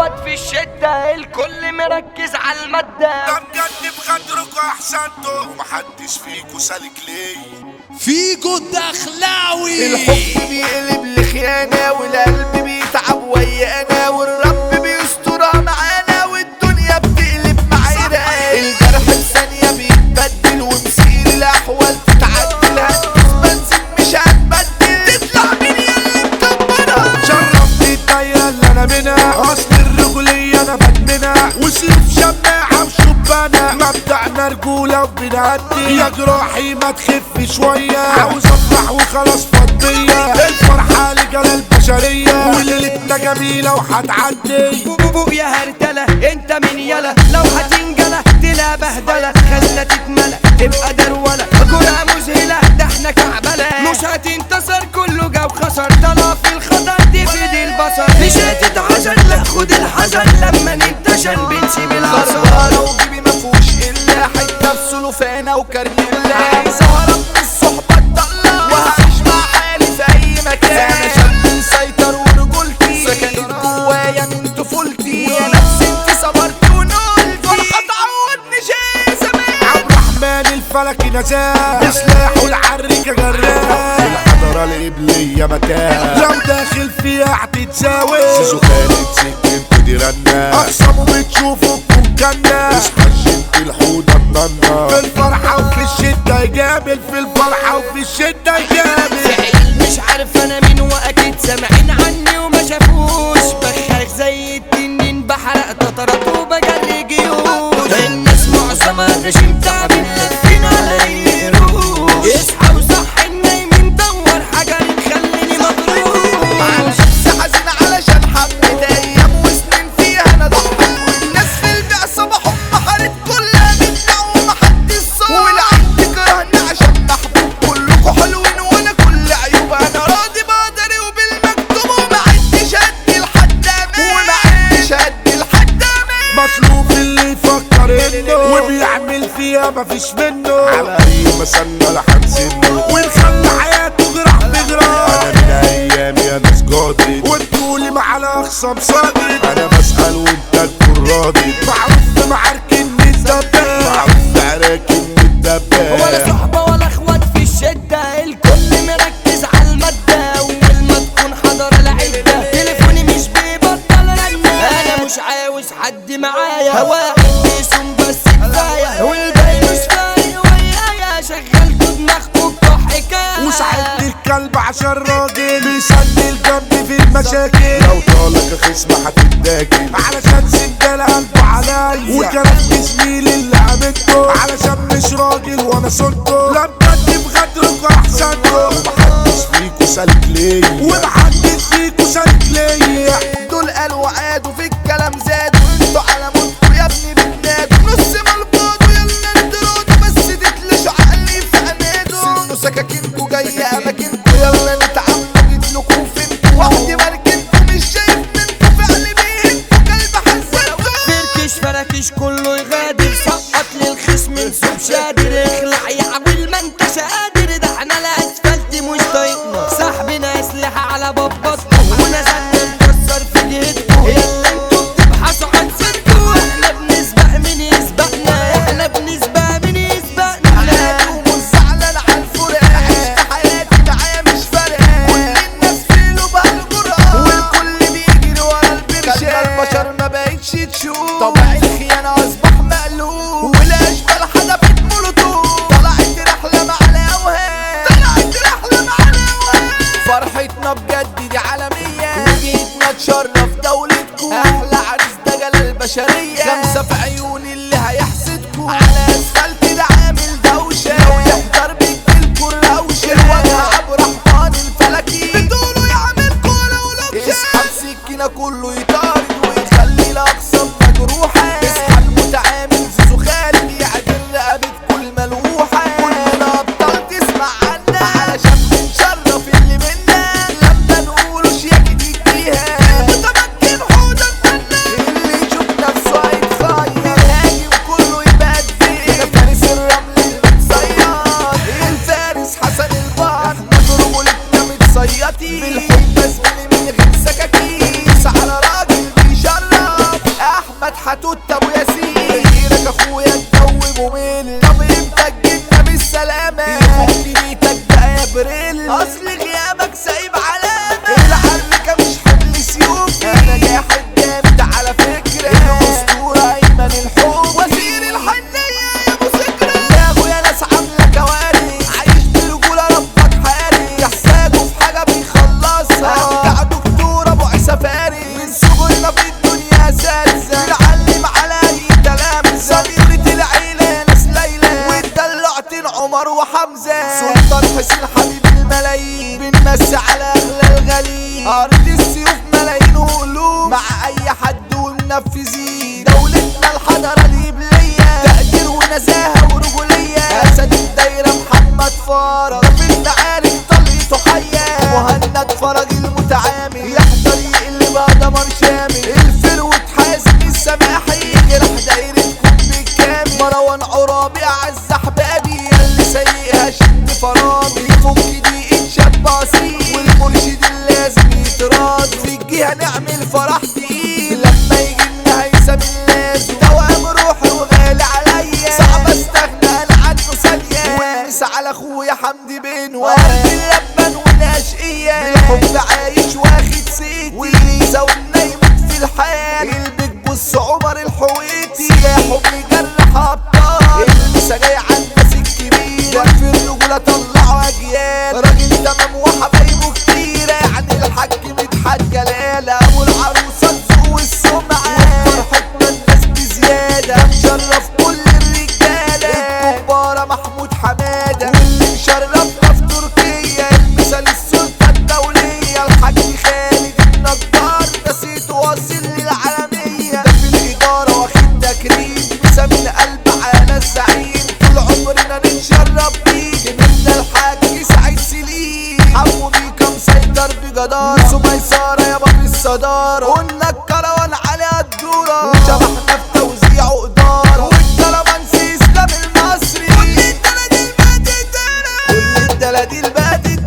اخوات في الشدة الكل مركز على المادة ده بجد بغدركوا احسنتوا ومحدش فيكوا سالك ليه فيجو الدخلاوي الحب بيقلب لخيانة والقلب بيتعب ويانا والرب بيسترها معانا والدنيا بتقلب معانا الجرح الثانية بيتبدل ومسير الأحوال تتعدل هتدوس بنزين مش هتبدل تطلع مين يلي مكبرها شرفني الدايرة اللي انا منها اصل الرجولية انا بدمنها وسيف شماعة وشبانة مبدأنا رجولة وبنهدي يا جراحي ما تخف شوية عاوز افرح وخلاص فضية الفرحة لجل البشرية وليلتنا جميلة وهتعدي بوبو يا هرتلة انت مين يلا لو هتنجلة تلا بهدلة خلنا تتملى تبقى درولة كرة مذهلة ده احنا كعبلة مش هتنتصر كله جا وخسر طلع في الخطر دي في دي البصر مش هتتعشر لا خد الحذر لما ننتشر بنسيب العصر خسارة وجيبي مفهوش إلا حتة في سلوفانة وكرنيلا عايز أهرب من الصحبة الضالة وهعيش مع حالي في أي مكان أنا شاب مسيطر ورجولتي سكنت جوايا من طفولتي ويا نفسي انت صبرت ونقلتي فرحة تعودني شيء زمان عبد الرحمن الفلكي نزاه سلاحه العريكة جراه الحضرة القبلية متاه لو داخل فيها هتتساوي سيزو خالد سكنت دي رنة أقسموا بتشوفوا بمكاننا اصحى الجنت الحوضة الننة في الفرحة وفي الشدة يجامل في الفرحة وفي الشدة يجامل مش عارف انا مين واكيد سامعين عني وما شافوش بخاخ زي التنين بحرق تطرات وبجري جيوش الناس معظمها غشيم تعبين لافين على اي قروش اصحى وصح النايمين دور حاجه تخليني مضروب شخص حزين علشان حبيت ايام وسنين فيها انا ضحيت والناس في البيع صباحهم محرت كلها منا ومحدش صار والعين تكرهني عشان محبوب كلكوا حلوين وانا كل عيوب انا راضي بقدري وبالمكتوب وما عدتش ادي لحد امان وما عدتش ادي لحد امان مصروف اللي يفكر انه وبيعمل فيها مفيش منه على اي مسنة لحد سنه ونخلي حياته جراح بجراح انا من ايامي يا ناس جادد وانتولي مع الاخصام صادق انا بسأل وانت تكون راضي معروف في معارك اني الدباب معروف في عراك اني ولا الدباب صحبة ولا اخوات في الشدة الكل مركز على المادة اول ما تكون حضر العدة تليفوني مش بيبطل رنة انا مش عاوز حد معايا واحد بيسوم بس كفاية والباقي مش فارق ويايا شغلتوا دماغكوا بتوع حكاية وساعدني الكلب عشان راجل بيسندل جنبي في المشاكل لو طالك خصم هتتاكل علشان سندال قلبه عليا وكلام زميلي اللي عملته علشان مش راجل وانا صنته لا بجد بغدركوا احسنكم ومحدش فيكوا سالك ليا ومحدش فيكوا سالك ليا دول قالوا عادوا في الكلام زادوا انتوا على موتكوا يا ابني بتنادوا نص ملبوطوا يلا انترادوا بس تتلشوا عقلي في امادوا سنوا سكاكينكوا جاية اماكنكوا يلا نتعاملوا جيتلكوا فينكوا وحدي مركنكوا مش شايف منكوا فعل بيهنكوا كلب حزنكوا فركش فركش كله يغادر سقط للخصم نسوب شادر اخلع يا عويل ما انتش قادر ده احنا الاسفلت مش طايقنا صاحبنا اسلحة على بابطنا ونزلنا نكسر في جهتكم يلا انتوا بتبحثوا عن سيركم احنا بنسبق من يسبقنا احنا بنسبق من يسبقنا ومش زعلان على الفرقة عشت حياتي معاه مش فارقة كل الناس في لبها الجرأة والكل بيجري ورا البرشام البشر ما بقتش تشوف طبع الخيانة أصبح مقلوب والأشبال حدفت مولوتوف طلعت رحلة مع الأوهام طلعت رحلة مع الأوهام فرحتنا بجد دي عالمية وجيتنا تشرف دولتكم أحلى عريس ده جلال البشرية خمسة في عيون اللي هيحسدكم على أسفلت ده عامل دوشة لو يحضر بيجيلكوا الروشة الوجه عبد الرحمن الفلكي بتقولوا يعمل كورة ولبشة اسحب سكينة كله يطارد ويخلي الأقسام مجروحة اصحى المتعامل زيزو خالد يعدل رقبة كل ملوحة كلنا أبطال تسمع عنا علشان بنشرف اللي منا لما نقولوا شياكة تجيها متمكن حوض الفنان اللي يشوف نفسه هيتخير الهاجم كله يبقى كبير فارس الرمل المتصيد الفارس حسن البحر احنا برجولتنا متصيطين بالحب زميلي من غير سكاكين على راجل منفذين دولتنا الحضارة الإبلية تقدير ونزاهة ورجولية أسد الدايرة محمد فارغ ده في المعارك طليته حية مهند فرج المتعامل يحضر يقلب دمر شامل الفروة حازم السماحي جرح دايرتكم بالكامل مروان عرابي أعز أحبابي اللي سايقها شد فرامي يفك دي شاب اصيل والمرشد اللازم يتراض في الجهة نعمل فرح تقيل لما يجي لنا هيثم اللازم دوام روحي وغالي عليا صعب استغنى انا عنه ثانية والمس على اخويا حمدي بن وارد اللبن والاشقية بالحب عايش واخد سيتي والليزة والنايمة في الحال البيج بص عمر الحويتي سلاحه بيجرح ابطال المسا جاي على الناس الكبيرة في الرجولة طلعوا اجيال راجل تمام وحبايبه كتيرة يعني الحاج مدحت جلالة والعروسة الذوق والسمعة وفرحتنا الناس بزيادة مشرف كل الرجالة الكبارة محمود حمادة واللي مشرفنا في تركيا المثال السلطة الدولية الحاج خالد النجار نسيت واصل للعالمية ده في الإدارة واخد تكريم مسا من قلب على الزعيم طول عمرنا نتشرف بيك منا الحاج سعيد سليم حمو بيكا مسيطر بجدارة سميسارة يابا بالصدارة قلنا الكروان عليها الدورة وشبحنا في توزيع وإدارة والكرمانسي إسلام المصري كل الدلاديل بقت الدنيا كل الدلاديل بقت